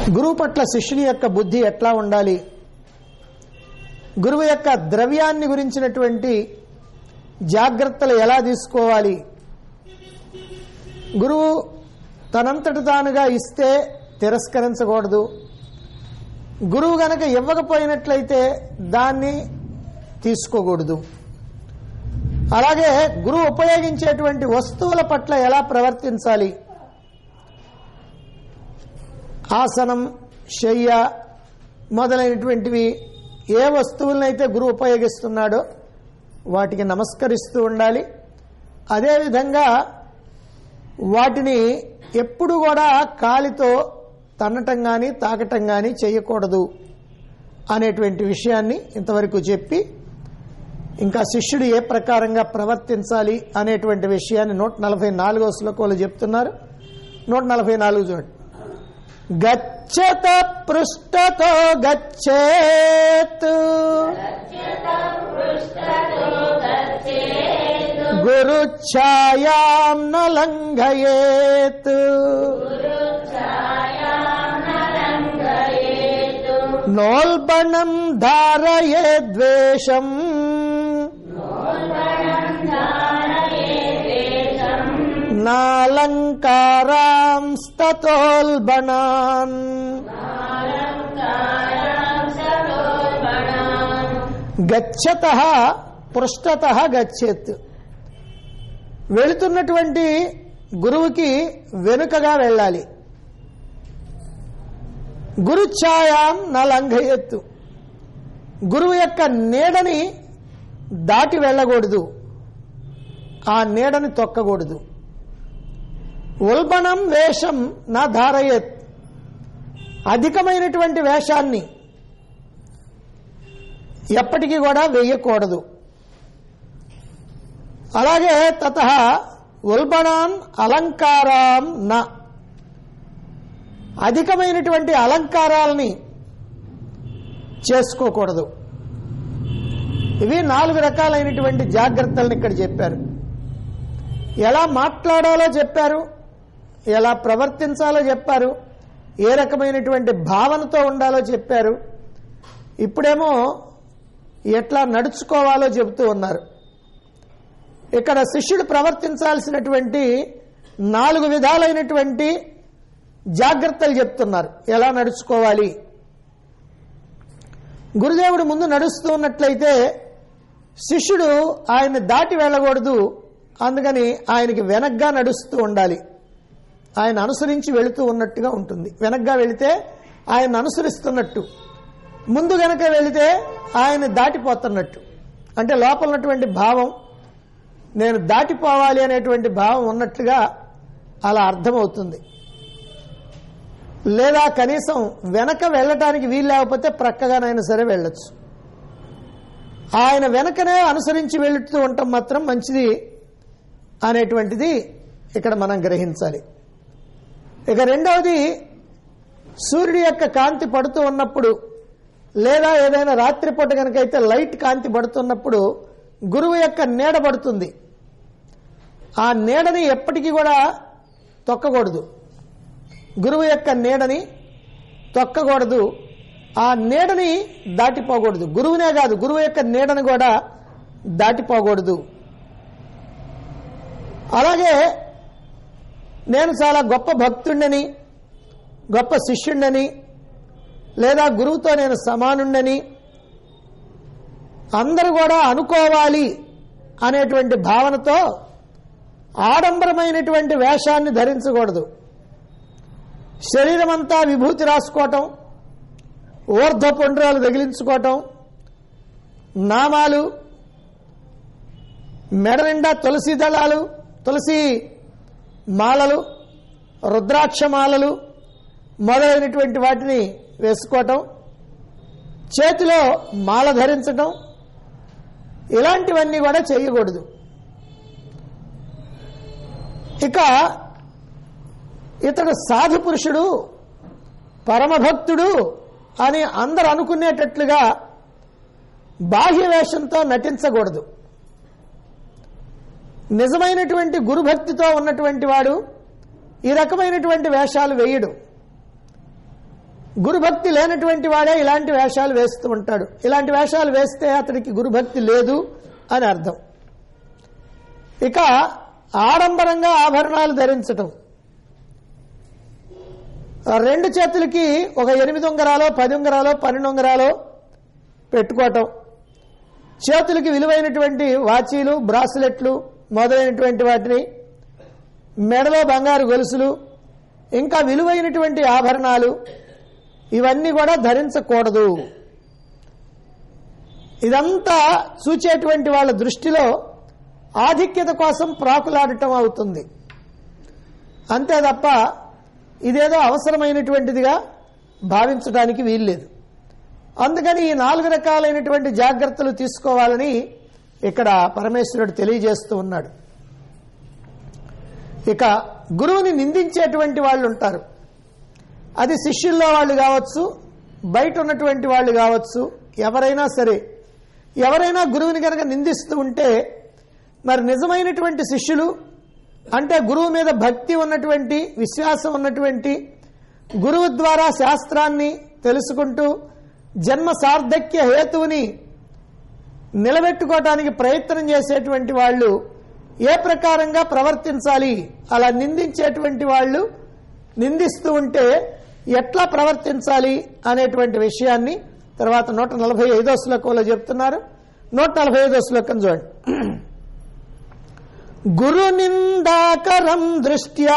గురువు పట్ల శిష్యుని యొక్క బుద్ధి ఎట్లా ఉండాలి గురువు యొక్క ద్రవ్యాన్ని గురించినటువంటి జాగ్రత్తలు ఎలా తీసుకోవాలి గురువు తనంతటి తానుగా ఇస్తే తిరస్కరించకూడదు గురువు గనక ఇవ్వకపోయినట్లయితే దాన్ని తీసుకోకూడదు అలాగే గురువు ఉపయోగించేటువంటి వస్తువుల పట్ల ఎలా ప్రవర్తించాలి ఆసనం శయ్య మొదలైనటువంటివి ఏ వస్తువులనైతే గురువు ఉపయోగిస్తున్నాడో వాటికి నమస్కరిస్తూ ఉండాలి అదేవిధంగా వాటిని ఎప్పుడు కూడా కాలితో తన్నటం కానీ తాకటం కానీ చేయకూడదు అనేటువంటి విషయాన్ని ఇంతవరకు చెప్పి ఇంకా శిష్యుడు ఏ ప్రకారంగా ప్రవర్తించాలి అనేటువంటి విషయాన్ని నూట నలభై నాలుగో శ్లోకంలో చెప్తున్నారు నూట నలభై నాలుగు చూడండి గచ్చత పృష్ఠతో గచ్చేత్ గురుఛాయాం న లంఘయేత్ నోల్బణం ధారయే ద్వేషం నాలంకారాంస్తతోల్బణాన్ గచ్చత పృష్ఠత గచ్చేత్ వెళుతున్నటువంటి గురువుకి వెనుకగా వెళ్ళాలి గురుఛాయాం నలంఘయత్తు గురువు యొక్క నీడని దాటి వెళ్ళకూడదు ఆ నీడని తొక్కకూడదు ఉల్బణం వేషం నా ధారయత్ అధికమైనటువంటి వేషాన్ని ఎప్పటికీ కూడా వేయకూడదు అలాగే తత ఉల్బణాన్ అలంకారాం నా అధికమైనటువంటి అలంకారాలని చేసుకోకూడదు ఇవి నాలుగు రకాలైనటువంటి జాగ్రత్తలను ఇక్కడ చెప్పారు ఎలా మాట్లాడాలో చెప్పారు ఎలా ప్రవర్తించాలో చెప్పారు ఏ రకమైనటువంటి భావనతో ఉండాలో చెప్పారు ఇప్పుడేమో ఎట్లా నడుచుకోవాలో చెబుతూ ఉన్నారు ఇక్కడ శిష్యుడు ప్రవర్తించాల్సినటువంటి నాలుగు విధాలైనటువంటి జాగ్రత్తలు చెప్తున్నారు ఎలా నడుచుకోవాలి గురుదేవుడు ముందు నడుస్తూ ఉన్నట్లయితే శిష్యుడు ఆయన దాటి వెళ్ళకూడదు అందుకని ఆయనకి వెనగ్గా నడుస్తూ ఉండాలి ఆయన అనుసరించి వెళుతూ ఉన్నట్టుగా ఉంటుంది వెనగ్గా వెళితే ఆయన అనుసరిస్తున్నట్టు ముందు గనక వెళితే ఆయన దాటిపోతున్నట్టు అంటే లోపల ఉన్నటువంటి భావం నేను దాటిపోవాలి అనేటువంటి భావం ఉన్నట్లుగా అలా అర్థమవుతుంది లేదా కనీసం వెనక వెళ్ళటానికి వీలు లేకపోతే ప్రక్కగానైనా సరే వెళ్ళొచ్చు ఆయన వెనకనే అనుసరించి వెళుతూ ఉండటం మాత్రం మంచిది అనేటువంటిది ఇక్కడ మనం గ్రహించాలి ఇక రెండవది సూర్యుడి యొక్క కాంతి పడుతూ ఉన్నప్పుడు లేదా ఏదైనా రాత్రిపూట కనుకైతే లైట్ కాంతి పడుతున్నప్పుడు గురువు యొక్క నీడ పడుతుంది ఆ నీడని ఎప్పటికీ కూడా తొక్కకూడదు గురువు యొక్క నీడని తొక్కకూడదు ఆ నీడని దాటిపోకూడదు గురువునే కాదు గురువు యొక్క నీడని కూడా దాటిపోకూడదు అలాగే నేను చాలా గొప్ప భక్తుడిని గొప్ప శిష్యుడిని లేదా గురువుతో నేను సమానుండని అందరూ కూడా అనుకోవాలి అనేటువంటి భావనతో ఆడంబరమైనటువంటి వేషాన్ని ధరించకూడదు శరీరం అంతా విభూతి రాసుకోవటం ఊర్ధ్వ పుండ్రాలు తగిలించుకోవటం నామాలు మెడ నిండా తులసి దళాలు తులసి మాలలు రుద్రాక్ష మాలలు మొదలైనటువంటి వాటిని వేసుకోవటం చేతిలో మాల ధరించటం ఇలాంటివన్నీ కూడా చేయకూడదు ఇక ఇతడు సాధు పురుషుడు పరమభక్తుడు అని అందరు అనుకునేటట్లుగా బాహ్య వేషంతో నటించకూడదు నిజమైనటువంటి గురుభక్తితో ఉన్నటువంటి వాడు ఈ రకమైనటువంటి వేషాలు వేయడు గురుభక్తి లేనటువంటి వాడే ఇలాంటి వేషాలు వేస్తూ ఉంటాడు ఇలాంటి వేషాలు వేస్తే అతడికి గురుభక్తి లేదు అని అర్థం ఇక ఆడంబరంగా ఆభరణాలు ధరించటం ఆ రెండు చేతులకి ఒక ఎనిమిది ఉంగరాలో పది ఉంగరాలో పన్నెండు ఉంగరాలో పెట్టుకోవటం చేతులకి విలువైనటువంటి వాచీలు బ్రాస్లెట్లు మొదలైనటువంటి వాటిని మెడలో బంగారు గొలుసులు ఇంకా విలువైనటువంటి ఆభరణాలు ఇవన్నీ కూడా ధరించకూడదు ఇదంతా చూచేటువంటి వాళ్ళ దృష్టిలో ఆధిక్యత కోసం ప్రాకులాడటం అవుతుంది అంతే తప్ప ఇదేదో అవసరమైనటువంటిదిగా భావించడానికి వీల్లేదు అందుకని ఈ నాలుగు రకాలైనటువంటి జాగ్రత్తలు తీసుకోవాలని ఇక్కడ పరమేశ్వరుడు తెలియజేస్తూ ఉన్నాడు ఇక గురువుని నిందించేటువంటి వాళ్ళు ఉంటారు అది శిష్యుల్లో వాళ్ళు కావచ్చు బయట ఉన్నటువంటి వాళ్ళు కావచ్చు ఎవరైనా సరే ఎవరైనా గురువుని కనుక నిందిస్తూ ఉంటే మరి నిజమైనటువంటి శిష్యులు అంటే గురువు మీద భక్తి ఉన్నటువంటి విశ్వాసం ఉన్నటువంటి గురువు ద్వారా శాస్త్రాన్ని తెలుసుకుంటూ జన్మ సార్థక్య హేతువుని నిలబెట్టుకోవటానికి ప్రయత్నం చేసేటువంటి వాళ్ళు ఏ ప్రకారంగా ప్రవర్తించాలి అలా నిందించేటువంటి వాళ్ళు నిందిస్తూ ఉంటే ఎట్లా ప్రవర్తించాలి అనేటువంటి విషయాన్ని తర్వాత నూట నలభై ఐదో శ్లోకంలో చెప్తున్నారు నూట నలభై ఐదో శ్లోకం చూడండి గురు నిందాకరం దృష్ట్యా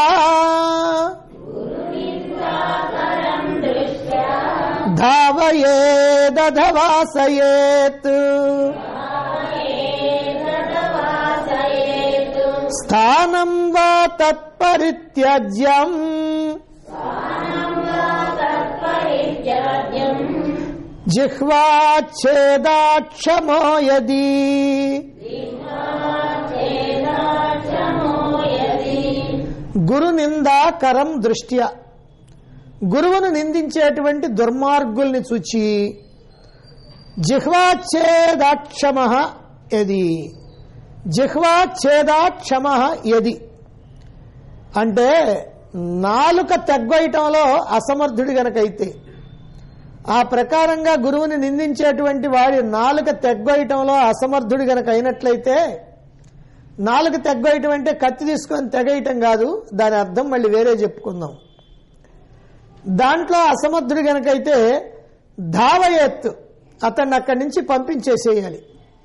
ధావయేదధవాసయేత్ స్థానం వా తత్పరిత్యజ్యం జిహ్వాచ్ఛేదాక్షమో యది గురు నిందాకరం దృష్ట్యా గురువును నిందించేటువంటి దుర్మార్గుల్ని చూచి జిహ్వాచ్ఛేదాక్షమ యది జిహ్వాచ్ఛేదాక్షమ యది అంటే నాలుక తెగ్గొయటంలో అసమర్థుడి గనకైతే ఆ ప్రకారంగా గురువుని నిందించేటువంటి వాడి నాలుక తెగ్గొయటంలో అసమర్థుడి గనక అయినట్లయితే నాలుక తెగ్గొయటం అంటే కత్తి తీసుకొని తెగయటం కాదు దాని అర్థం మళ్ళీ వేరే చెప్పుకుందాం దాంట్లో అసమర్థుడు గనకైతే ధావయత్తు అతన్ని అక్కడి నుంచి పంపించేసేయాలి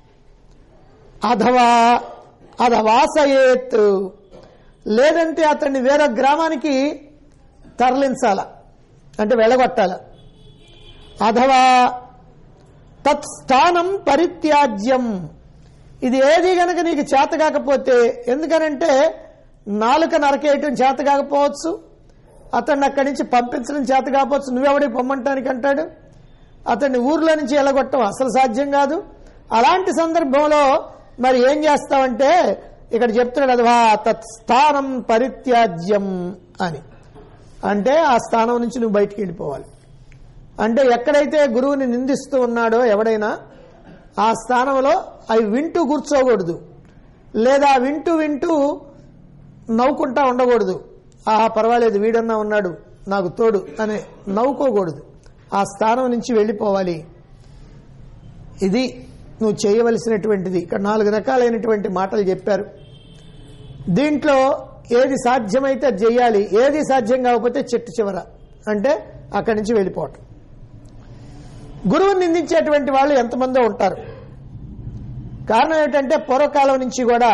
అథవా అధవాసయేత్ లేదంటే అతన్ని వేరే గ్రామానికి తరలించాల అంటే వెళ్ళగొట్టాల అథవా తత్స్థానం పరిత్యాజ్యం ఇది ఏది గనక నీకు చేత కాకపోతే ఎందుకనంటే నాలుక నరకేయటం చేత కాకపోవచ్చు అతన్ని అక్కడి నుంచి పంపించడం చేత కాకపోవచ్చు నువ్వెవడి పొమ్మంటానికి అంటాడు అతన్ని ఊర్లో నుంచి ఎలగొట్టడం అసలు సాధ్యం కాదు అలాంటి సందర్భంలో మరి ఏం చేస్తావంటే ఇక్కడ చెప్తున్నాడు అదవా తత్స్థానం పరిత్యాజ్యం అని అంటే ఆ స్థానం నుంచి నువ్వు బయటికి వెళ్ళిపోవాలి అంటే ఎక్కడైతే గురువుని నిందిస్తూ ఉన్నాడో ఎవడైనా ఆ స్థానంలో అవి వింటూ కూర్చోకూడదు లేదా వింటూ వింటూ నవ్వుకుంటా ఉండకూడదు ఆహా పర్వాలేదు వీడన్నా ఉన్నాడు నాకు తోడు అని నవ్వుకోకూడదు ఆ స్థానం నుంచి వెళ్ళిపోవాలి ఇది నువ్వు చేయవలసినటువంటిది ఇక్కడ నాలుగు రకాలైనటువంటి మాటలు చెప్పారు దీంట్లో ఏది సాధ్యమైతే అది చెయ్యాలి ఏది సాధ్యం కాకపోతే చెట్టు చివర అంటే అక్కడి నుంచి వెళ్ళిపోవటం గురువుని నిందించేటువంటి వాళ్ళు ఎంతమందో ఉంటారు కారణం ఏంటంటే పూర్వకాలం నుంచి కూడా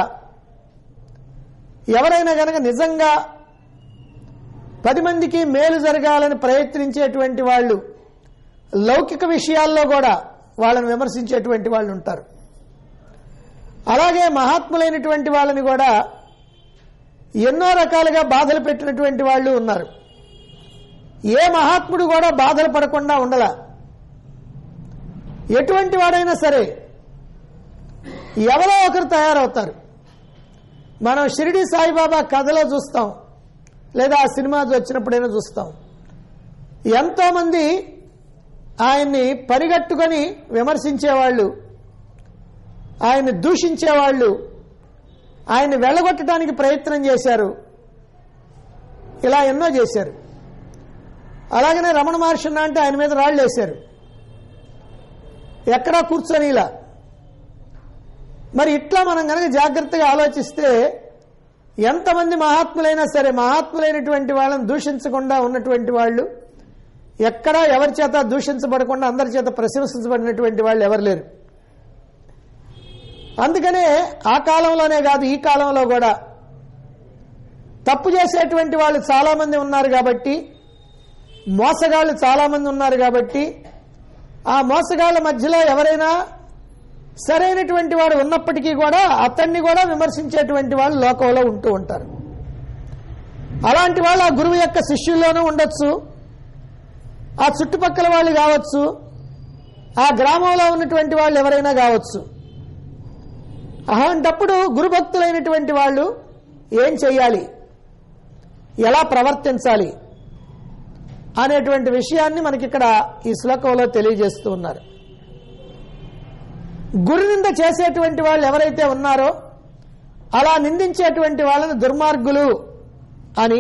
ఎవరైనా గనక నిజంగా పది మందికి మేలు జరగాలని ప్రయత్నించేటువంటి వాళ్ళు లౌకిక విషయాల్లో కూడా వాళ్ళని విమర్శించేటువంటి వాళ్ళు ఉంటారు అలాగే మహాత్ములైనటువంటి వాళ్ళని కూడా ఎన్నో రకాలుగా బాధలు పెట్టినటువంటి వాళ్ళు ఉన్నారు ఏ మహాత్ముడు కూడా బాధలు పడకుండా ఉండలా ఎటువంటి వాడైనా సరే ఎవరో ఒకరు తయారవుతారు మనం షిరిడి సాయిబాబా కథలో చూస్తాం లేదా ఆ సినిమా వచ్చినప్పుడైనా చూస్తాం ఎంతోమంది ఆయన్ని పరిగట్టుకొని విమర్శించేవాళ్ళు ఆయన్ని దూషించేవాళ్ళు ఆయన్ని వెళ్ళగొట్టడానికి ప్రయత్నం చేశారు ఇలా ఎన్నో చేశారు అలాగనే రమణ మహర్షి ఉన్నా అంటే ఆయన మీద రాళ్ళు వేశారు ఎక్కడా కూర్చొని ఇలా మరి ఇట్లా మనం కనుక జాగ్రత్తగా ఆలోచిస్తే ఎంతమంది మహాత్ములైనా సరే మహాత్ములైనటువంటి వాళ్ళని దూషించకుండా ఉన్నటువంటి వాళ్ళు ఎక్కడా ఎవరి చేత దూషించబడకుండా అందరి చేత ప్రశంసించబడినటువంటి వాళ్ళు ఎవరు లేరు అందుకనే ఆ కాలంలోనే కాదు ఈ కాలంలో కూడా తప్పు చేసేటువంటి వాళ్ళు చాలా మంది ఉన్నారు కాబట్టి మోసగాళ్ళు చాలా మంది ఉన్నారు కాబట్టి ఆ మోసగాళ్ళ మధ్యలో ఎవరైనా సరైనటువంటి వాడు ఉన్నప్పటికీ కూడా అతన్ని కూడా విమర్శించేటువంటి వాళ్ళు లోకంలో ఉంటూ ఉంటారు అలాంటి వాళ్ళు ఆ గురువు యొక్క శిష్యుల్లోనూ ఉండొచ్చు ఆ చుట్టుపక్కల వాళ్ళు కావచ్చు ఆ గ్రామంలో ఉన్నటువంటి వాళ్ళు ఎవరైనా కావచ్చు అలాంటప్పుడు గురుభక్తులైనటువంటి వాళ్ళు ఏం చేయాలి ఎలా ప్రవర్తించాలి అనేటువంటి విషయాన్ని మనకి ఇక్కడ ఈ శ్లోకంలో తెలియజేస్తూ ఉన్నారు గురు నింద చేసేటువంటి వాళ్ళు ఎవరైతే ఉన్నారో అలా నిందించేటువంటి వాళ్ళని దుర్మార్గులు అని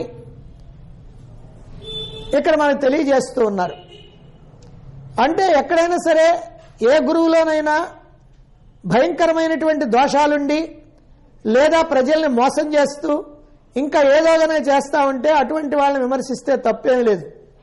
ఇక్కడ మనకు తెలియజేస్తూ ఉన్నారు అంటే ఎక్కడైనా సరే ఏ గురువులోనైనా భయంకరమైనటువంటి దోషాలుండి లేదా ప్రజల్ని మోసం చేస్తూ ఇంకా ఏదోగానే చేస్తా ఉంటే అటువంటి వాళ్ళని విమర్శిస్తే తప్పేం లేదు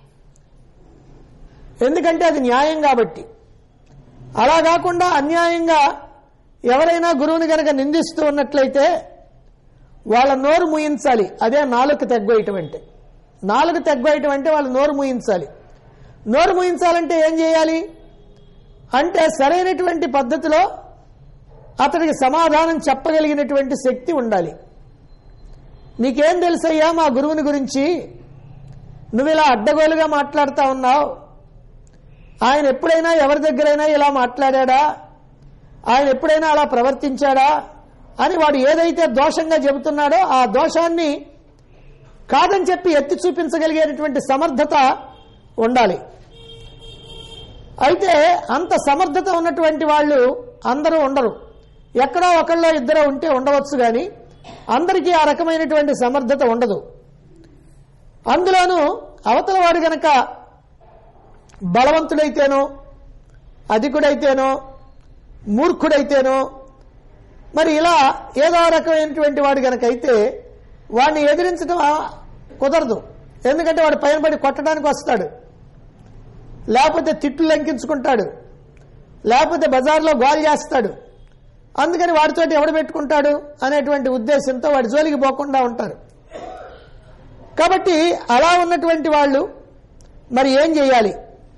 ఎందుకంటే అది న్యాయం కాబట్టి అలా కాకుండా అన్యాయంగా ఎవరైనా గురువుని కనుక నిందిస్తూ ఉన్నట్లయితే వాళ్ళ నోరు ముయించాలి అదే నాలుగు తెగ్గోయటం అంటే నాలుగు తెగ్గోయటం అంటే వాళ్ళ నోరు ముయించాలి నోరు ముయించాలంటే ఏం చేయాలి అంటే సరైనటువంటి పద్ధతిలో అతడికి సమాధానం చెప్పగలిగినటువంటి శక్తి ఉండాలి నీకేం తెలుసయ్యా మా గురువుని గురించి నువ్వు ఇలా అడ్డగోలుగా మాట్లాడుతా ఉన్నావు ఆయన ఎప్పుడైనా ఎవరి దగ్గరైనా ఇలా మాట్లాడా ఆయన ఎప్పుడైనా అలా ప్రవర్తించాడా అని వాడు ఏదైతే దోషంగా చెబుతున్నాడో ఆ దోషాన్ని కాదని చెప్పి ఎత్తి చూపించగలిగేటటువంటి సమర్థత ఉండాలి అయితే అంత సమర్థత ఉన్నటువంటి వాళ్ళు అందరూ ఉండరు ఎక్కడో ఒకళ్ళో ఇద్దరు ఉంటే ఉండవచ్చు కానీ అందరికీ ఆ రకమైనటువంటి సమర్థత ఉండదు అందులోనూ అవతల వాడు గనక బలవంతుడైతేనో అధికుడైతేనో మూర్ఖుడైతేనో మరి ఇలా ఏదో రకమైనటువంటి వాడు గనక అయితే వాడిని ఎదిరించడం కుదరదు ఎందుకంటే వాడు పైన పడి కొట్టడానికి వస్తాడు లేకపోతే తిట్లు లంకించుకుంటాడు లేకపోతే బజార్లో గోల్ చేస్తాడు అందుకని వాడితోటి ఎవడు పెట్టుకుంటాడు అనేటువంటి ఉద్దేశంతో వాడి జోలికి పోకుండా ఉంటారు కాబట్టి అలా ఉన్నటువంటి వాళ్ళు మరి ఏం చేయాలి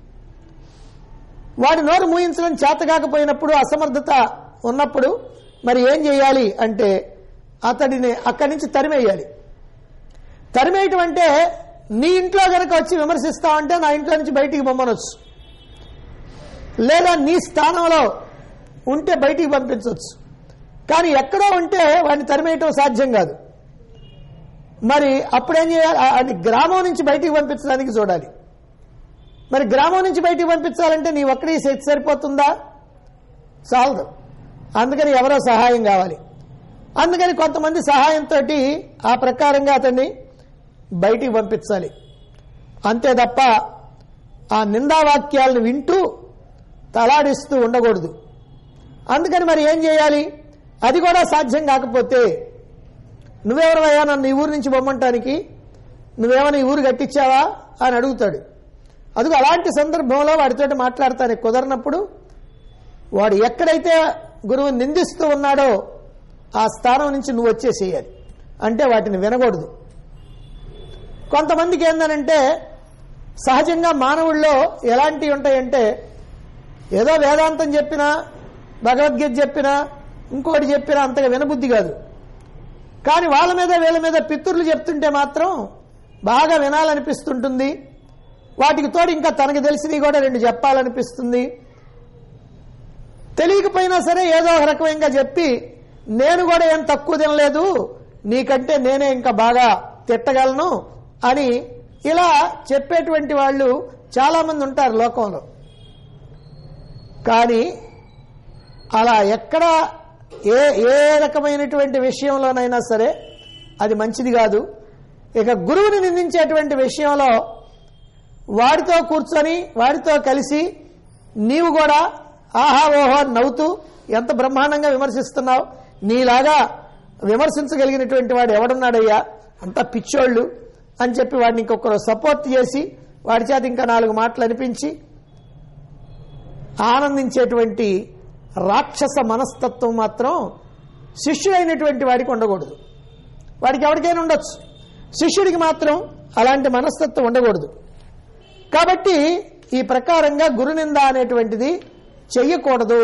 వాడి నోరు మూయించడం చేత కాకపోయినప్పుడు అసమర్థత ఉన్నప్పుడు మరి ఏం చేయాలి అంటే అతడిని అక్కడి నుంచి తరిమేయాలి తరిమేయటం అంటే నీ ఇంట్లో గనక వచ్చి విమర్శిస్తావంటే నా ఇంట్లో నుంచి బయటికి పంపనొచ్చు లేదా నీ స్థానంలో ఉంటే బయటికి పంపించవచ్చు కానీ ఎక్కడో ఉంటే వాడిని తరిమేయటం సాధ్యం కాదు మరి అప్పుడేం చేయాలి ఆ- అది గ్రామం నుంచి బయటికి పంపించడానికి చూడాలి మరి గ్రామం నుంచి బయటికి పంపించాలంటే నీ ఒక్కడి శక్తి సరిపోతుందా చాలదు అందుకని ఎవరో సహాయం కావాలి అందుకని కొంతమంది సహాయంతో ఆ ప్రకారంగా అతన్ని బయటికి పంపించాలి అంతే తప్ప ఆ నిందావాక్యాలను వింటూ తలాడిస్తూ ఉండకూడదు అందుకని మరి ఏం చేయాలి అది కూడా సాధ్యం కాకపోతే నువ్వెవరవయ్యా నన్ను ఈ ఊరు నుంచి పొమ్మంటానికి నువ్వేమైనా ఈ ఊరు కట్టించావా అని అడుగుతాడు అదిగో అలాంటి సందర్భంలో వాడితోటి మాట్లాడతానికి కుదరనప్పుడు వాడు ఎక్కడైతే గురువు నిందిస్తూ ఉన్నాడో ఆ స్థానం నుంచి నువ్వు వచ్చేసేయాలి అంటే వాటిని వినకూడదు కొంతమందికి ఏందనంటే సహజంగా మానవుల్లో ఎలాంటివి ఉంటాయంటే ఏదో వేదాంతం చెప్పినా భగవద్గీత చెప్పినా ఇంకోటి చెప్పినా అంతగా వినబుద్ధి కాదు కానీ వాళ్ళ మీద వీళ్ళ మీద పితృలు చెప్తుంటే మాత్రం బాగా వినాలనిపిస్తుంటుంది వాటికి తోడు ఇంకా తనకు తెలిసినవి కూడా రెండు చెప్పాలనిపిస్తుంది తెలియకపోయినా సరే ఏదో ఒక రకమైన చెప్పి నేను కూడా ఏం తక్కువ తినలేదు నీకంటే నేనే ఇంకా బాగా తిట్టగలను అని ఇలా చెప్పేటువంటి వాళ్ళు చాలా మంది ఉంటారు లోకంలో కానీ అలా ఎక్కడ ఏ ఏ రకమైనటువంటి విషయంలోనైనా సరే అది మంచిది కాదు ఇక గురువుని నిందించేటువంటి విషయంలో వాడితో కూర్చొని వాడితో కలిసి నీవు కూడా ఆహా ఓహో అని నవ్వుతూ ఎంత బ్రహ్మాండంగా విమర్శిస్తున్నావు నీలాగా విమర్శించగలిగినటువంటి వాడు ఎవడున్నాడయ్యా అంత పిచ్చోళ్ళు అని చెప్పి వాడిని ఇంకొకరు సపోర్ట్ చేసి వాడి చేత ఇంకా నాలుగు మాటలు అనిపించి ఆనందించేటువంటి రాక్షస మనస్తత్వం మాత్రం శిష్యుడైనటువంటి వాడికి ఉండకూడదు వాడికి ఎవరికైనా ఉండొచ్చు శిష్యుడికి మాత్రం అలాంటి మనస్తత్వం ఉండకూడదు కాబట్టి ఈ ప్రకారంగా గురునింద అనేటువంటిది చెయ్యకూడదు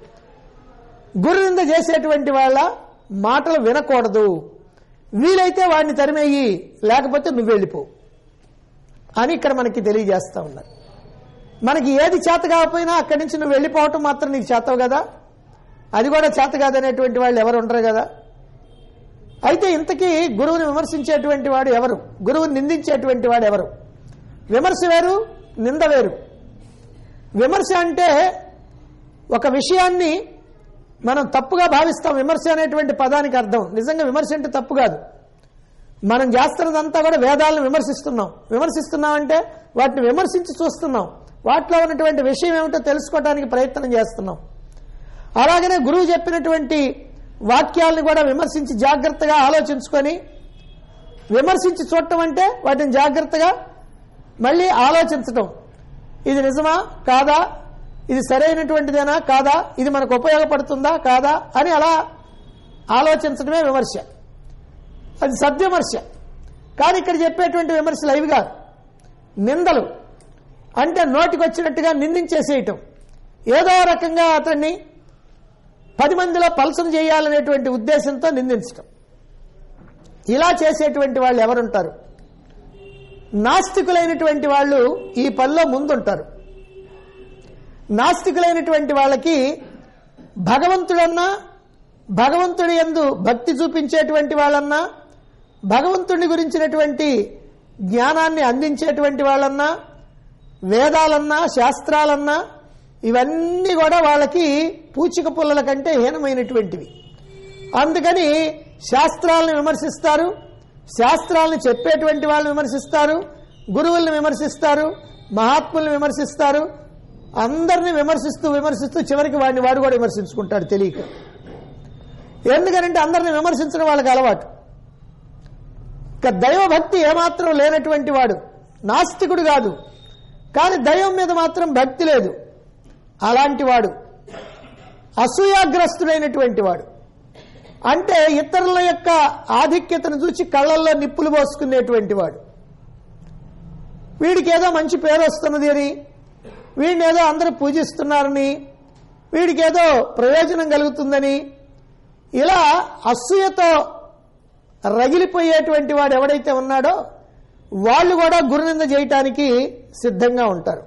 గురునింద చేసేటువంటి వాళ్ళ మాటలు వినకూడదు వీలైతే వాడిని తరిమేయి లేకపోతే నువ్వు వెళ్ళిపో అని ఇక్కడ మనకి తెలియజేస్తా ఉన్నారు మనకి ఏది చేత కాకపోయినా అక్కడి నుంచి నువ్వు వెళ్ళిపోవటం మాత్రం నీకు చేతవు కదా అది కూడా చేత కాదనేటువంటి వాళ్ళు ఎవరు ఉండరు కదా అయితే ఇంతకీ గురువుని విమర్శించేటువంటి వాడు ఎవరు గురువుని నిందించేటువంటి వాడు ఎవరు విమర్శ వేరు నింద వేరు విమర్శ అంటే ఒక విషయాన్ని మనం తప్పుగా భావిస్తాం విమర్శ అనేటువంటి పదానికి అర్థం నిజంగా విమర్శ అంటే తప్పు కాదు మనం చేస్తున్నదంతా కూడా వేదాలను విమర్శిస్తున్నాం విమర్శిస్తున్నాం అంటే వాటిని విమర్శించి చూస్తున్నాం వాటిలో ఉన్నటువంటి విషయం ఏమిటో తెలుసుకోవడానికి ప్రయత్నం చేస్తున్నాం అలాగనే గురువు చెప్పినటువంటి వాక్యాలను కూడా విమర్శించి జాగ్రత్తగా ఆలోచించుకొని విమర్శించి చూడటం అంటే వాటిని జాగ్రత్తగా మళ్ళీ ఆలోచించటం ఇది నిజమా కాదా ఇది సరైనటువంటిదేనా కాదా ఇది మనకు ఉపయోగపడుతుందా కాదా అని అలా ఆలోచించడమే విమర్శ అది సద్విమర్శ కానీ ఇక్కడ చెప్పేటువంటి విమర్శలు అవి కాదు నిందలు అంటే నోటికి వచ్చినట్టుగా నిందించేసేయటం ఏదో రకంగా అతన్ని పది మందిలో పల్సన చేయాలనేటువంటి ఉద్దేశంతో నిందించటం ఇలా చేసేటువంటి వాళ్ళు ఎవరుంటారు నాస్తికులైనటువంటి వాళ్ళు ఈ పనిలో ముందుంటారు నాస్తికులైనటువంటి వాళ్ళకి భగవంతుడన్నా భగవంతుడి ఎందు భక్తి చూపించేటువంటి వాళ్ళన్నా భగవంతుడి గురించినటువంటి జ్ఞానాన్ని అందించేటువంటి వాళ్ళన్నా వేదాలన్నా శాస్త్రాలన్నా ఇవన్నీ కూడా వాళ్ళకి పూచిక పుల్లల కంటే హీనమైనటువంటివి అందుకని శాస్త్రాలను విమర్శిస్తారు శాస్త్రాలను చెప్పేటువంటి వాళ్ళని విమర్శిస్తారు గురువుల్ని విమర్శిస్తారు మహాత్ముల్ని విమర్శిస్తారు అందరిని విమర్శిస్తూ విమర్శిస్తూ చివరికి వాడిని వాడు కూడా విమర్శించుకుంటాడు తెలియక ఎందుకనంటే అందరిని విమర్శించడం వాళ్ళకి అలవాటు ఇక దైవభక్తి ఏమాత్రం లేనటువంటి వాడు నాస్తికుడు కాదు కానీ దైవం మీద మాత్రం భక్తి లేదు అలాంటి వాడు అసూయాగ్రస్తుడైనటువంటి వాడు అంటే ఇతరుల యొక్క ఆధిక్యతను చూసి కళ్ళల్లో నిప్పులు పోసుకునేటువంటి వాడు వీడికి ఏదో మంచి పేరు వస్తున్నది అని వీడిని ఏదో అందరూ పూజిస్తున్నారని వీడికి ఏదో ప్రయోజనం కలుగుతుందని ఇలా అసూయతో రగిలిపోయేటువంటి వాడు ఎవడైతే ఉన్నాడో వాళ్ళు కూడా గురునింద చేయటానికి సిద్ధంగా ఉంటారు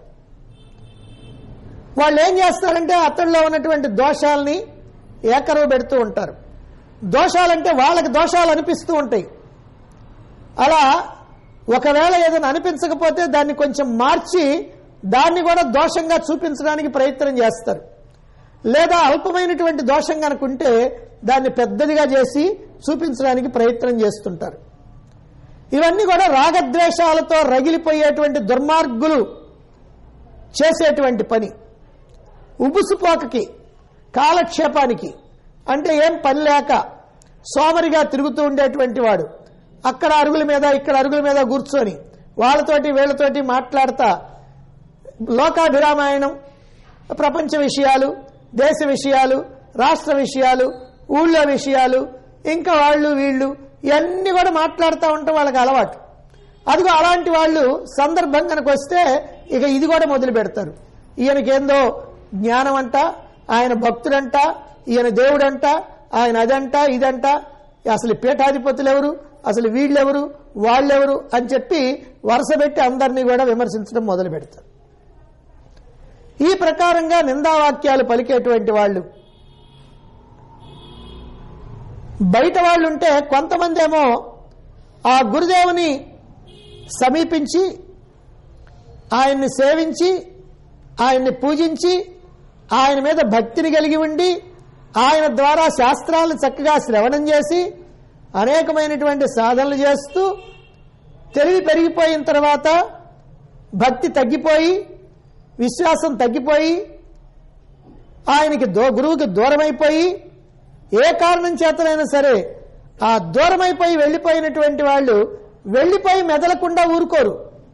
వాళ్ళు ఏం చేస్తారంటే అతడిలో ఉన్నటువంటి దోషాలని ఏకరవ పెడుతూ ఉంటారు దోషాలంటే వాళ్ళకి దోషాలు అనిపిస్తూ ఉంటాయి అలా ఒకవేళ ఏదైనా అనిపించకపోతే దాన్ని కొంచెం మార్చి దాన్ని కూడా దోషంగా చూపించడానికి ప్రయత్నం చేస్తారు లేదా అల్పమైనటువంటి దోషం కనుకుంటే దాన్ని పెద్దదిగా చేసి చూపించడానికి ప్రయత్నం చేస్తుంటారు ఇవన్నీ కూడా రాగద్వేషాలతో రగిలిపోయేటువంటి దుర్మార్గులు చేసేటువంటి పని ఉబుసుపోకకి కాలక్షేపానికి అంటే ఏం పని లేక సోమరిగా తిరుగుతూ ఉండేటువంటి వాడు అక్కడ అరుగుల మీద ఇక్కడ అరుగుల మీద కూర్చొని వాళ్ళతోటి వీళ్ళతోటి మాట్లాడతా లోకాభిరామాయణం ప్రపంచ విషయాలు దేశ విషయాలు రాష్ట్ర విషయాలు ఊళ్ళో విషయాలు ఇంకా వాళ్ళు వీళ్ళు ఇవన్నీ కూడా మాట్లాడుతూ ఉంటాం వాళ్ళకి అలవాటు అదిగో అలాంటి వాళ్ళు సందర్భం కనుక వస్తే ఇక ఇది కూడా మొదలు పెడతారు ఈయనకేందో జ్ఞానం అంట ఆయన భక్తుడంట ఈయన దేవుడంట ఆయన అదంట ఇదంట అసలు పీఠాధిపతులు ఎవరు అసలు వీళ్ళెవరు వాళ్ళెవరు అని చెప్పి వరుస పెట్టి అందరినీ కూడా విమర్శించడం మొదలు పెడతారు ఈ ప్రకారంగా నిందావాక్యాలు పలికేటువంటి వాళ్ళు బయట వాళ్ళు ఉంటే కొంతమంది ఏమో ఆ గురుదేవుని సమీపించి ఆయన్ని సేవించి ఆయన్ని పూజించి ఆయన మీద భక్తిని కలిగి ఉండి ఆయన ద్వారా శాస్త్రాలను చక్కగా శ్రవణం చేసి అనేకమైనటువంటి సాధనలు చేస్తూ తెలివి పెరిగిపోయిన తర్వాత భక్తి తగ్గిపోయి విశ్వాసం తగ్గిపోయి ఆయనకి దో గురువుకి దూరమైపోయి ఏ కారణం చేతనైనా సరే ఆ దూరమైపోయి వెళ్ళిపోయినటువంటి వాళ్ళు వెళ్ళిపోయి మెదలకుండా ఊరుకోరు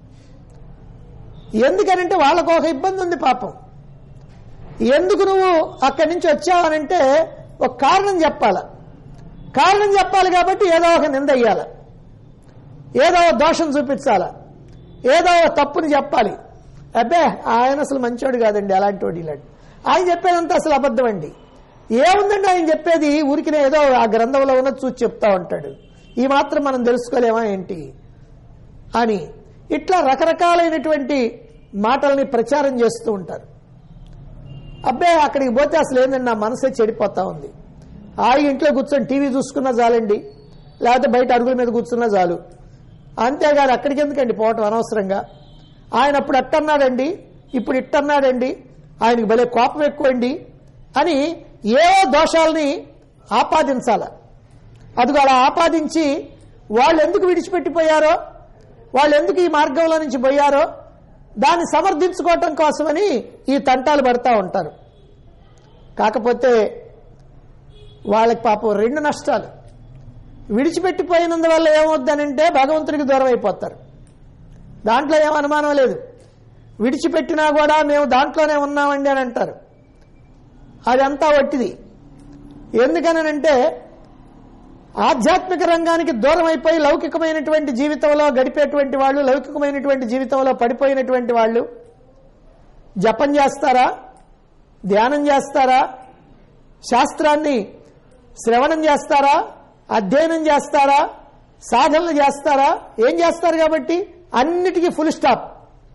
ఎందుకనంటే వాళ్ళకు ఒక ఇబ్బంది ఉంది పాపం ఎందుకు నువ్వు అక్కడి నుంచి వచ్చావనంటే ఒక కారణం చెప్పాల కారణం చెప్పాలి కాబట్టి ఏదో ఒక నింద అయ్యాల ఏదో ఒక దోషం చూపించాలా ఏదో ఒక తప్పుని చెప్పాలి అబ్బే ఆయన అసలు మంచోడు కాదండి అలాంటి వాడు ఇలాంటి ఆయన చెప్పేదంతా అసలు అబద్ధం అండి ఏముందండి ఆయన చెప్పేది ఊరికినే ఏదో ఆ గ్రంథంలో ఉన్న చూసి చెప్తా ఉంటాడు ఈ మాత్రం మనం తెలుసుకోలేమా ఏంటి అని ఇట్లా రకరకాలైనటువంటి మాటల్ని ప్రచారం చేస్తూ ఉంటారు అబ్బే అక్కడికి పోతే అసలు ఏంటండి నా మనసే చెడిపోతా ఉంది ఆ ఇంట్లో కూర్చొని టీవీ చూసుకున్నా చాలండి లేకపోతే బయట అరుగుల మీద కూర్చున్నా చాలు అంతేగాని అక్కడికి ఎందుకండి పోవటం అనవసరంగా ఆయన అప్పుడు అట్టన్నాడండి ఇప్పుడు ఇట్టన్నాడండి ఆయనకి భలే కోపం ఎక్కువండి అని ఏవో దోషాలని ఆపాదించాల అదిగో అలా ఆపాదించి వాళ్ళు ఎందుకు విడిచిపెట్టిపోయారో వాళ్ళు ఎందుకు ఈ మార్గంలో నుంచి పోయారో దాన్ని సమర్థించుకోవటం కోసమని ఈ తంటాలు పడతా ఉంటారు కాకపోతే వాళ్ళకి పాపం రెండు నష్టాలు విడిచిపెట్టిపోయినందువల్ల ఏమవుద్దనంటే భగవంతుడికి దూరం అయిపోతారు దాంట్లో ఏం అనుమానం లేదు విడిచిపెట్టినా కూడా మేము దాంట్లోనే ఉన్నామండి అని అంటారు అదంతా వట్టిది ఎందుకనంటే ఆధ్యాత్మిక రంగానికి దూరం అయిపోయి లౌకికమైనటువంటి జీవితంలో గడిపేటువంటి వాళ్ళు లౌకికమైనటువంటి జీవితంలో పడిపోయినటువంటి వాళ్ళు జపం చేస్తారా ధ్యానం చేస్తారా శాస్త్రాన్ని శ్రవణం చేస్తారా అధ్యయనం చేస్తారా సాధనలు చేస్తారా ఏం చేస్తారు కాబట్టి అన్నిటికీ ఫుల్ స్టాప్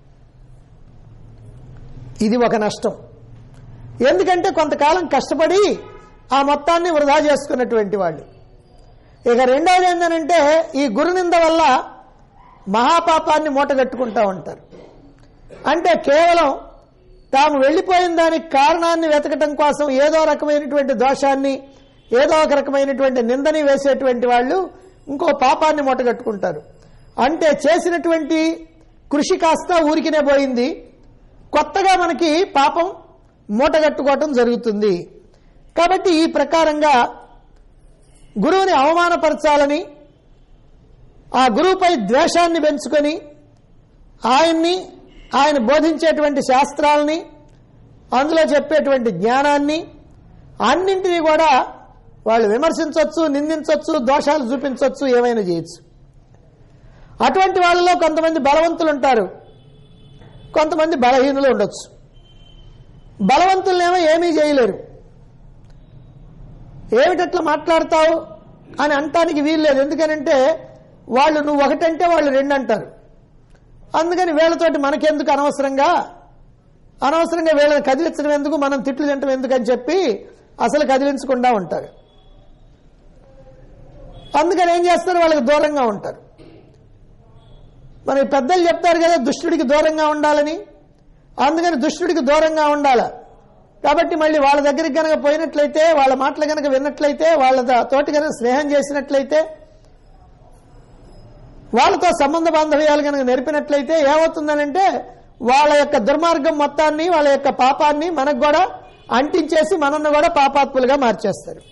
ఇది ఒక నష్టం ఎందుకంటే కొంతకాలం కష్టపడి ఆ మొత్తాన్ని వృధా చేసుకున్నటువంటి వాళ్ళు ఇక రెండవది ఏంటంటే ఈ గురునింద వల్ల మహాపాపాన్ని మూటగట్టుకుంటా ఉంటారు అంటే కేవలం తాము వెళ్లిపోయిన దానికి కారణాన్ని వెతకటం కోసం ఏదో రకమైనటువంటి దోషాన్ని ఏదో ఒక రకమైనటువంటి నిందని వేసేటువంటి వాళ్ళు ఇంకో పాపాన్ని మూటగట్టుకుంటారు అంటే చేసినటువంటి కృషి కాస్త ఊరికినే పోయింది కొత్తగా మనకి పాపం మూటగట్టుకోవటం జరుగుతుంది కాబట్టి ఈ ప్రకారంగా గురువుని అవమానపరచాలని ఆ గురువుపై ద్వేషాన్ని పెంచుకొని ఆయన్ని ఆయన బోధించేటువంటి శాస్త్రాలని అందులో చెప్పేటువంటి జ్ఞానాన్ని అన్నింటినీ కూడా వాళ్ళు విమర్శించవచ్చు నిందించవచ్చు దోషాలు చూపించవచ్చు ఏమైనా చేయొచ్చు అటువంటి వాళ్ళలో కొంతమంది బలవంతులు ఉంటారు కొంతమంది బలహీనులు ఉండొచ్చు బలవంతులనేమో ఏమీ చేయలేరు ఏమిటట్లా మాట్లాడతావు అని అంటానికి వీల్లేదు ఎందుకనంటే వాళ్ళు నువ్వు ఒకటంటే వాళ్ళు రెండు అంటారు అందుకని వీళ్ళతోటి మనకెందుకు అనవసరంగా అనవసరంగా వీళ్ళని కదిలించడం ఎందుకు మనం తిట్లు తింటం ఎందుకు అని చెప్పి అసలు కదిలించకుండా ఉంటారు అందుకని ఏం చేస్తారు వాళ్ళకి దూరంగా ఉంటారు మరి పెద్దలు చెప్తారు కదా దుష్టుడికి దూరంగా ఉండాలని అందుకని దుష్టుడికి దూరంగా ఉండాల కాబట్టి మళ్ళీ వాళ్ళ దగ్గరికి కనుక పోయినట్లయితే వాళ్ళ మాటలు కనుక విన్నట్లయితే వాళ్ళ ద- తోటి కనుక స్నేహం చేసినట్లయితే వాళ్ళతో సంబంధ బాంధవ్యాలు కనుక నేర్పినట్లయితే ఏమవుతుందనంటే వాళ్ళ యొక్క దుర్మార్గం మొత్తాన్ని వాళ్ళ యొక్క పాపాన్ని మనకు కూడా అంటించేసి మనల్ని కూడా పాపాత్ములుగా మార్చేస్తారు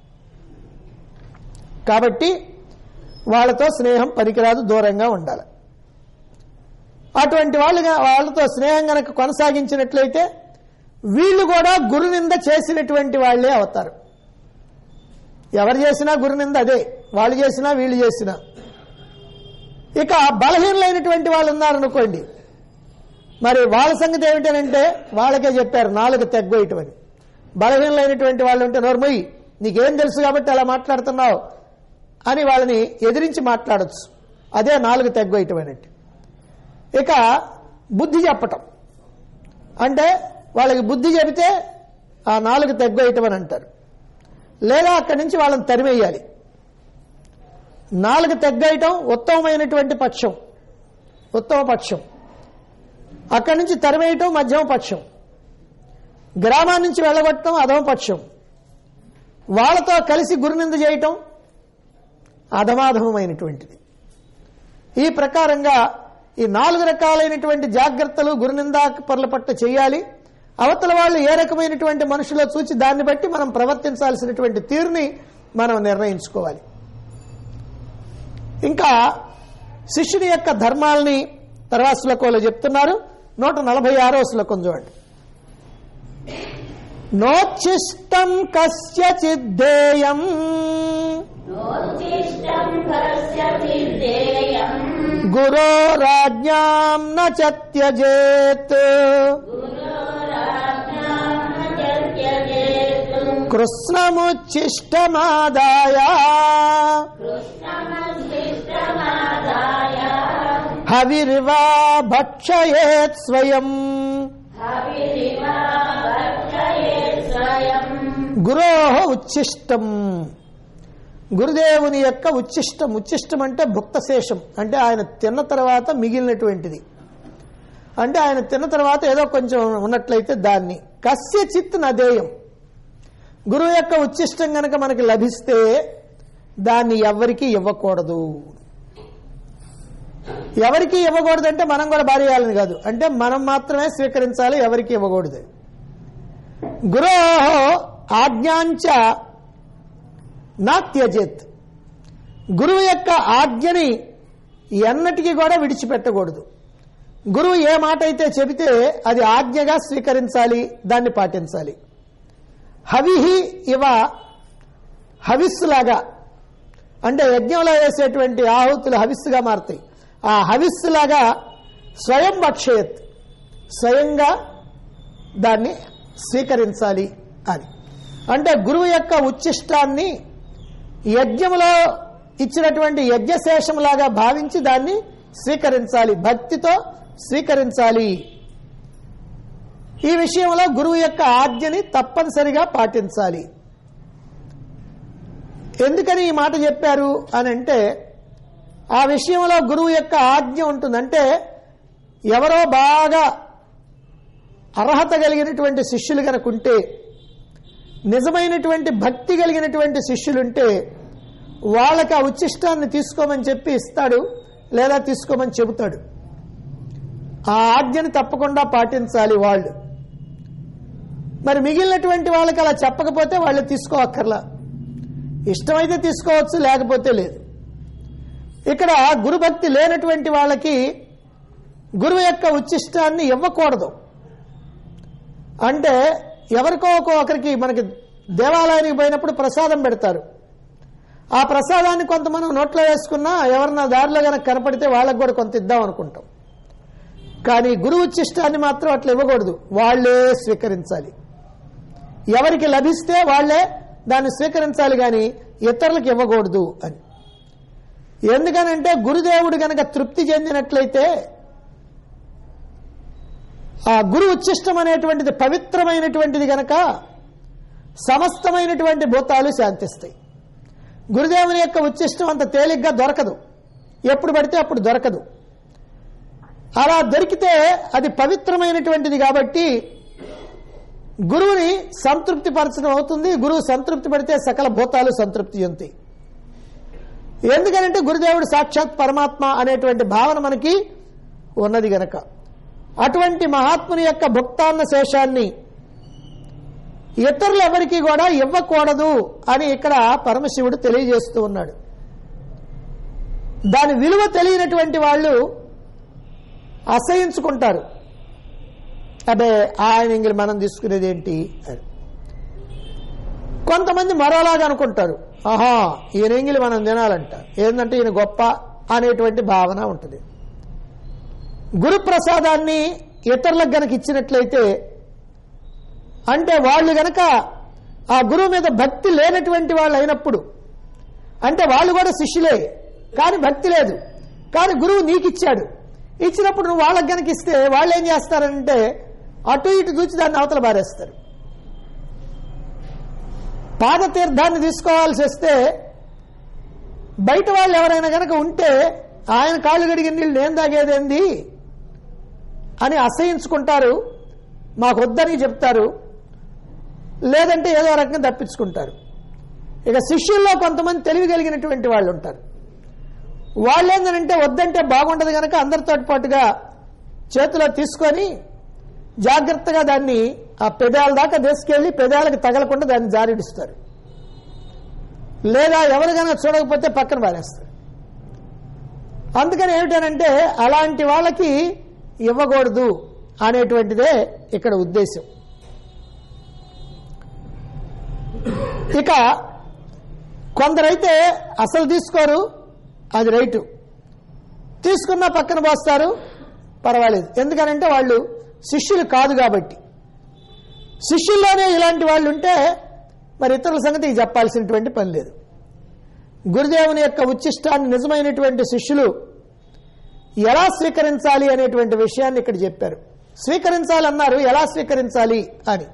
కాబట్టి వాళ్ళతో స్నేహం పనికిరాదు దూరంగా ఉండాలి అటువంటి వాళ్ళు గా- వాళ్ళతో స్నేహం గనక కొనసాగించినట్లయితే వీళ్ళు కూడా గురునింద చేసినటువంటి వాళ్ళే అవుతారు ఎవరు చేసినా గురునింద అదే వాళ్ళు చేసినా వీళ్ళు చేసినా ఇక బలహీనలైనటువంటి వాళ్ళు ఉన్నారనుకోండి మరి వాళ్ళ సంగతి ఏమిటనంటే వాళ్ళకే చెప్పారు నాలుగు తెగ్గోయటం అని బలహీనలైనటువంటి వాళ్ళు ఉంటే నోర్మొయ్యి నీకేం తెలుసు కాబట్టి అలా మాట్లాడుతున్నావు అని వాళ్ళని ఎదిరించి మాట్లాడొచ్చు అదే నాలుగు తెగ్గోయటం అన్నట్టు ఇక బుద్ధి చెప్పటం అంటే వాళ్ళకి బుద్ధి చెబితే ఆ నాలుగు తెగ్గోయటం అని అంటారు లేదా అక్కడి నుంచి వాళ్ళని తరిమేయాలి నాలుగు తెగ్గేయటం ఉత్తమమైనటువంటి పక్షం ఉత్తమ పక్షం అక్కడి నుంచి తరిమేయటం మధ్యమ పక్షం గ్రామం నుంచి వెళ్ళగొట్టడం అధమ పక్షం వాళ్ళతో కలిసి గురునింద చేయటం అధమాధమైనటువంటిది ఈ ప్రకారంగా ఈ నాలుగు రకాలైనటువంటి జాగ్రత్తలు గురునిందాపరుల పట్ల చేయాలి అవతల వాళ్ళు ఏ రకమైనటువంటి మనుషులో చూచి దాన్ని బట్టి మనం ప్రవర్తించాల్సినటువంటి తీరుని మనం నిర్ణయించుకోవాలి ఇంకా శిష్యుని యొక్క ధర్మాల్ని తర్వాత శ్లోకంలో చెప్తున్నారు నూట నలభై ఆరో శ్లోకం చూడండి నోచ్చిష్టం కస్యచిద్దేయం నోచిష్టం కస్యచిద్దేయం గురోరాజ్ఞాం న చ త్యజేత్ గురోరాజ్ఞాం న త్యజేత్ కృష్ణముచ్చిష్టమాదాయ కృష్ణమశిష్టమాదాయ హవిర్వా భక్షయేత్ స్వయం హవిరివా భక్షయేత్ స్వయం గురో ఉచ్చిష్టం గురుదేవుని యొక్క ఉచ్చిష్టం ఉచ్చిష్టం అంటే భుక్తశేషం అంటే ఆయన తిన్న తర్వాత మిగిలినటువంటిది అంటే ఆయన తిన్న తర్వాత ఏదో కొంచెం ఉన్నట్లయితే దాన్ని కస్య చిత్ నదేయం గురువు యొక్క ఉచ్చిష్టం గనక మనకి లభిస్తే దాన్ని ఎవరికి ఇవ్వకూడదు ఎవరికి ఇవ్వకూడదు అంటే మనం కూడా భార్యాలని కాదు అంటే మనం మాత్రమే స్వీకరించాలి ఎవరికి ఇవ్వకూడదు గురో ఆజ్ఞాంచ నా త్యజేత్ గురువు యొక్క ఆజ్ఞని ఎన్నటికీ కూడా విడిచిపెట్టకూడదు గురువు ఏ మాట అయితే చెబితే అది ఆజ్ఞగా స్వీకరించాలి దాన్ని పాటించాలి హవిహి ఇవ హవిస్సులాగా అంటే యజ్ఞంలో వేసేటువంటి ఆహుతులు హవిస్సుగా మారుతాయి ఆ హవిస్సులాగా స్వయం భక్షయత్ స్వయంగా దాన్ని స్వీకరించాలి అని అంటే గురువు యొక్క ఉచ్చిష్టాన్ని యజ్ఞములో ఇచ్చినటువంటి యజ్ఞశేషములాగా భావించి దాన్ని స్వీకరించాలి భక్తితో స్వీకరించాలి ఈ విషయంలో గురువు యొక్క ఆజ్ఞని తప్పనిసరిగా పాటించాలి ఎందుకని ఈ మాట చెప్పారు అని అంటే ఆ విషయంలో గురువు యొక్క ఆజ్ఞ ఉంటుందంటే ఎవరో బాగా అర్హత కలిగినటువంటి శిష్యులు కనుకుంటే నిజమైనటువంటి భక్తి కలిగినటువంటి శిష్యులుంటే వాళ్ళకి ఆ ఉచ్చిష్టాన్ని తీసుకోమని చెప్పి ఇస్తాడు లేదా తీసుకోమని చెబుతాడు ఆ ఆజ్ఞని తప్పకుండా పాటించాలి వాళ్ళు మరి మిగిలినటువంటి వాళ్ళకి అలా చెప్పకపోతే వాళ్ళు తీసుకోవక్కర్లా ఇష్టమైతే తీసుకోవచ్చు లేకపోతే లేదు ఇక్కడ గురుభక్తి లేనటువంటి వాళ్ళకి గురువు యొక్క ఉచ్చిష్టాన్ని ఇవ్వకూడదు అంటే ఎవరికో ఒకరికి మనకి దేవాలయానికి పోయినప్పుడు ప్రసాదం పెడతారు ఆ ప్రసాదాన్ని కొంత మనం నోట్లో వేసుకున్నా ఎవరన్నా దారిలో కనుక కనపడితే వాళ్ళకు కూడా కొంత ఇద్దాం అనుకుంటాం కానీ గురువు ఉచ్చిష్టాన్ని మాత్రం అట్లా ఇవ్వకూడదు వాళ్లే స్వీకరించాలి ఎవరికి లభిస్తే వాళ్లే దాన్ని స్వీకరించాలి కానీ ఇతరులకు ఇవ్వకూడదు అని ఎందుకనంటే గురుదేవుడు గనక తృప్తి చెందినట్లయితే ఆ గురు ఉచ్చిష్టం అనేటువంటిది పవిత్రమైనటువంటిది గనక సమస్తమైనటువంటి భూతాలు శాంతిస్తాయి గురుదేవుని యొక్క ఉచ్చిష్టం అంత తేలిగ్గా దొరకదు ఎప్పుడు పడితే అప్పుడు దొరకదు అలా దొరికితే అది పవిత్రమైనటువంటిది కాబట్టి గురువుని సంతృప్తి పరచడం అవుతుంది గురువు సంతృప్తి పడితే సకల భూతాలు సంతృప్తి చెందుతాయి ఎందుకనంటే గురుదేవుడు సాక్షాత్ పరమాత్మ అనేటువంటి భావన మనకి ఉన్నది గనక అటువంటి మహాత్ముని యొక్క భుక్తాన్న శేషాన్ని ఇతరులు ఎవరికి కూడా ఇవ్వకూడదు అని ఇక్కడ పరమశివుడు తెలియజేస్తూ ఉన్నాడు దాని విలువ తెలియనటువంటి వాళ్ళు అసహించుకుంటారు అదే ఆయన ఇంగిలి మనం తీసుకునేది ఏంటి అని కొంతమంది మరోలాగా అనుకుంటారు ఆహా ఈయన ఎంగిలి మనం తినాలంట ఏంటంటే ఈయన గొప్ప అనేటువంటి భావన ఉంటుంది గురుప్రసాదాన్ని ఇతరులకు గనక ఇచ్చినట్లయితే అంటే వాళ్ళు గనక ఆ గురువు మీద భక్తి లేనటువంటి వాళ్ళు అయినప్పుడు అంటే వాళ్ళు కూడా శిష్యులే కానీ భక్తి లేదు కానీ గురువు నీకు ఇచ్చాడు ఇచ్చినప్పుడు నువ్వు వాళ్ళకి గనక ఇస్తే వాళ్ళు ఏం చేస్తారంటే అటు ఇటు దూచి దాన్ని అవతల బారేస్తారు పాదతీర్థాన్ని తీసుకోవాల్సి వస్తే బయట వాళ్ళు ఎవరైనా గనక ఉంటే ఆయన కాళ్ళు గడిగిన నీళ్ళు నేను తాగేదేంది అని అసహించుకుంటారు మాకు వద్దని చెప్తారు లేదంటే ఏదో రకంగా తప్పించుకుంటారు ఇక శిష్యుల్లో కొంతమంది తెలివి కలిగినటువంటి వాళ్ళు ఉంటారు వాళ్ళు ఏంటంటే వద్దంటే బాగుండదు కనుక అందరితో పాటుగా చేతిలో తీసుకొని జాగ్రత్తగా దాన్ని ఆ పెదాల దాకా తీసుకెళ్లి పెదాలకు తగలకుండా దాన్ని జారిడిస్తారు లేదా ఎవరు కనుక చూడకపోతే పక్కన పారేస్తారు అందుకని ఏమిటనంటే అలాంటి వాళ్ళకి ఇవ్వకూడదు అనేటువంటిదే ఇక్కడ ఉద్దేశం ఇక కొందరైతే అసలు తీసుకోరు అది రైటు తీసుకున్న పక్కన పోస్తారు పర్వాలేదు ఎందుకనంటే వాళ్ళు శిష్యులు కాదు కాబట్టి శిష్యుల్లోనే ఇలాంటి వాళ్ళు ఉంటే మరి ఇతరుల సంగతి చెప్పాల్సినటువంటి పని లేదు గురుదేవుని యొక్క ఉచ్చిష్టాన్ని నిజమైనటువంటి శిష్యులు ఎలా స్వీకరించాలి అనేటువంటి విషయాన్ని ఇక్కడ చెప్పారు స్వీకరించాలన్నారు ఎలా స్వీకరించాలి అని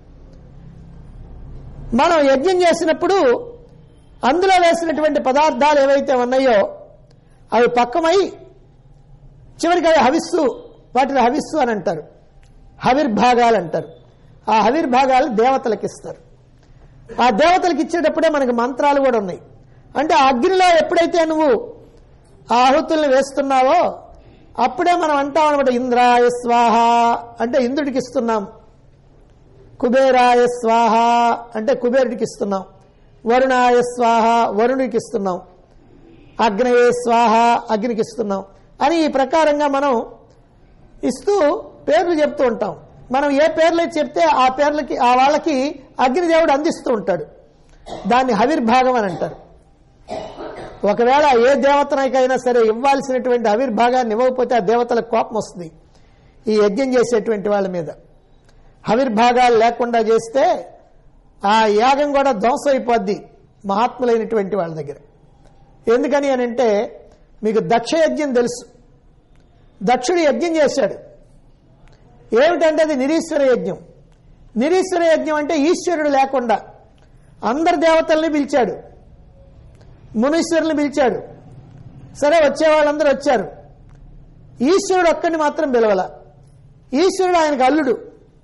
మనం యజ్ఞం చేసినప్పుడు అందులో వేసినటువంటి పదార్థాలు ఏవైతే ఉన్నాయో అవి పక్కమై చివరికి అవి హవిస్సు వాటిని హవిస్సు అని అంటారు హవిర్భాగాలు అంటారు ఆ హవిర్భాగాలు దేవతలకు ఇస్తారు ఆ దేవతలకు ఇచ్చేటప్పుడే మనకి మంత్రాలు కూడా ఉన్నాయి అంటే ఆ అగ్నిలో ఎప్పుడైతే నువ్వు ఆ ఆహుతుల్ని వేస్తున్నావో అప్పుడే మనం అంటాం అనమాట ఇంద్రాయ స్వాహ అంటే ఇంద్రుడికి ఇస్తున్నాం కుబేరాయ స్వాహ అంటే కుబేరుడికి ఇస్తున్నాం వరుణాయ స్వాహ వరుణుడికి ఇస్తున్నాం అగ్నయే స్వాహ అగ్నికి ఇస్తున్నాం అని ఈ ప్రకారంగా మనం ఇస్తూ పేర్లు చెప్తూ ఉంటాం మనం ఏ పేర్లు అయితే చెప్తే ఆ పేర్లకి ఆ వాళ్ళకి అగ్నిదేవుడు అందిస్తూ ఉంటాడు దాన్ని హవిర్భాగం అని అంటారు ఒకవేళ ఏ దేవతనకైనా సరే ఇవ్వాల్సినటువంటి హవిర్భాగాన్ని ఇవ్వకపోతే ఆ దేవతలకు కోపం వస్తుంది ఈ యజ్ఞం చేసేటువంటి వాళ్ళ మీద హవిర్భాగాలు లేకుండా చేస్తే ఆ యాగం కూడా ధ్వంసం అయిపోద్ది మహాత్ములైనటువంటి వాళ్ళ దగ్గర ఎందుకని అని అంటే మీకు దక్ష యజ్ఞం తెలుసు దక్షుడు యజ్ఞం చేశాడు ఏమిటంటే అది నిరీశ్వర యజ్ఞం నిరీశ్వర యజ్ఞం అంటే ఈశ్వరుడు లేకుండా అందరు దేవతల్ని పిలిచాడు మునీశ్వరుని పిలిచాడు సరే వచ్చే వాళ్ళందరూ వచ్చారు ఈశ్వరుడు ఒక్కడిని మాత్రం పిలవల ఈశ్వరుడు ఆయనకు అల్లుడు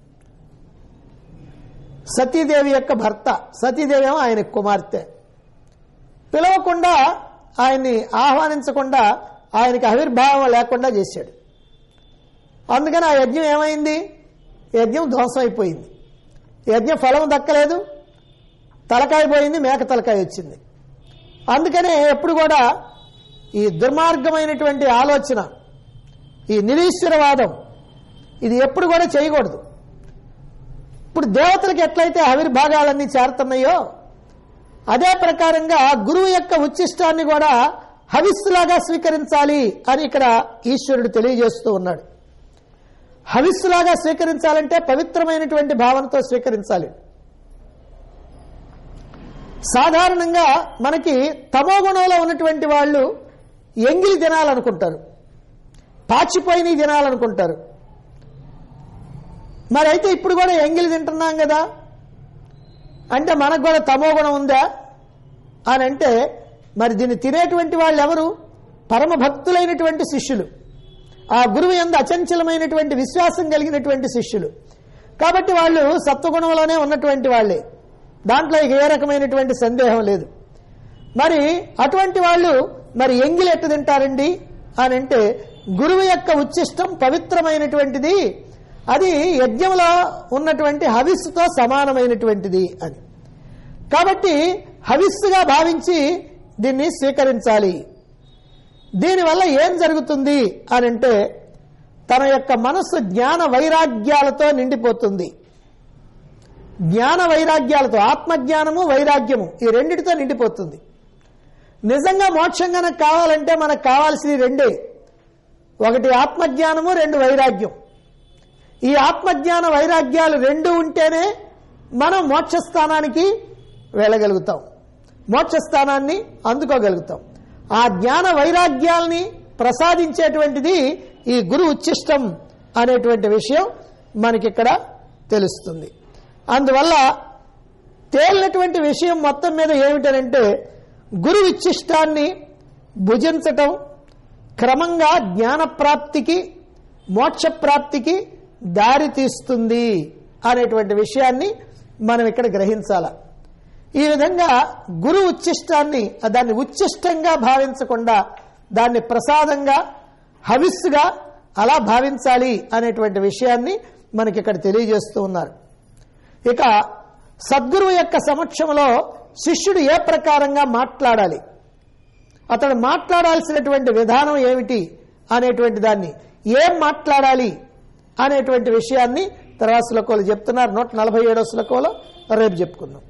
సతీదేవి యొక్క భర్త సతీదేవి ఏమో ఆయన కుమార్తె పిలవకుండా ఆయన్ని ఆహ్వానించకుండా ఆయనకి ఆవిర్భావం లేకుండా చేశాడు అందుకని ఆ యజ్ఞం ఏమైంది యజ్ఞం ధ్వంసం అయిపోయింది యజ్ఞ ఫలం దక్కలేదు తలకాయ పోయింది మేక తలకాయ వచ్చింది అందుకనే ఎప్పుడు కూడా ఈ దుర్మార్గమైనటువంటి ఆలోచన ఈ నిరీశ్వరవాదం ఇది ఎప్పుడు కూడా చేయకూడదు ఇప్పుడు దేవతలకు ఎట్లయితే ఆవిర్భాగాలన్నీ చేరుతున్నాయో అదే ప్రకారంగా గురువు యొక్క ఉచ్చిష్టాన్ని కూడా హవిస్సులాగా స్వీకరించాలి అని ఇక్కడ ఈశ్వరుడు తెలియజేస్తూ ఉన్నాడు హవిస్సులాగా స్వీకరించాలంటే పవిత్రమైనటువంటి భావనతో స్వీకరించాలి సాధారణంగా మనకి తమో గుణంలో ఉన్నటువంటి వాళ్ళు ఎంగిలి తినాలనుకుంటారు పాచిపోయినవి తినాలనుకుంటారు మరి అయితే ఇప్పుడు కూడా ఎంగిలి తింటున్నాం కదా అంటే మనకు కూడా తమో గుణం ఉందా అని అంటే మరి దీన్ని తినేటువంటి వాళ్ళు ఎవరు పరమ భక్తులైనటువంటి శిష్యులు ఆ గురువు ఎందు అచంచలమైనటువంటి విశ్వాసం కలిగినటువంటి శిష్యులు కాబట్టి వాళ్ళు సత్వగుణంలోనే ఉన్నటువంటి వాళ్ళే దాంట్లో ఇక ఏ రకమైనటువంటి సందేహం లేదు మరి అటువంటి వాళ్ళు మరి ఎంగిలి ఎట్టు తింటారండి అని అంటే గురువు యొక్క ఉచ్చిష్టం పవిత్రమైనటువంటిది అది యజ్ఞంలో ఉన్నటువంటి హవిస్సుతో సమానమైనటువంటిది అని కాబట్టి హవిస్సుగా భావించి దీన్ని స్వీకరించాలి దీనివల్ల ఏం జరుగుతుంది అని అంటే తన యొక్క మనస్సు జ్ఞాన వైరాగ్యాలతో నిండిపోతుంది జ్ఞాన వైరాగ్యాలతో ఆత్మజ్ఞానము వైరాగ్యము ఈ రెండిటితో నిండిపోతుంది నిజంగా మోక్షం కనుక కావాలంటే మనకు కావాల్సింది రెండే ఒకటి ఆత్మజ్ఞానము రెండు వైరాగ్యం ఈ ఆత్మజ్ఞాన వైరాగ్యాలు రెండు ఉంటేనే మనం మోక్షస్థానానికి వెళ్ళగలుగుతాం మోక్షస్థానాన్ని అందుకోగలుగుతాం ఆ జ్ఞాన వైరాగ్యాల్ని ప్రసాదించేటువంటిది ఈ గురు ఉచ్చిష్టం అనేటువంటి విషయం మనకిక్కడ తెలుస్తుంది అందువల్ల తేలినటువంటి విషయం మొత్తం మీద ఏమిటనంటే గురు ఉచ్చిష్టాన్ని భుజించటం క్రమంగా జ్ఞాన ప్రాప్తికి మోక్ష ప్రాప్తికి దారి తీస్తుంది అనేటువంటి విషయాన్ని మనం ఇక్కడ గ్రహించాల ఈ విధంగా గురు ఉచ్చిష్టాన్ని దాన్ని ఉచ్చిష్టంగా భావించకుండా దాన్ని ప్రసాదంగా హవిస్సుగా అలా భావించాలి అనేటువంటి విషయాన్ని మనకి ఇక్కడ తెలియజేస్తూ ఉన్నారు ఇక సద్గురువు యొక్క సమక్షంలో శిష్యుడు ఏ ప్రకారంగా మాట్లాడాలి అతడు మాట్లాడాల్సినటువంటి విధానం ఏమిటి అనేటువంటి దాన్ని ఏం మాట్లాడాలి అనేటువంటి విషయాన్ని తర్వాత శ్లోకంలో చెప్తున్నారు నూట నలభై ఏడో శ్లోకంలో రేపు చెప్పుకుందాం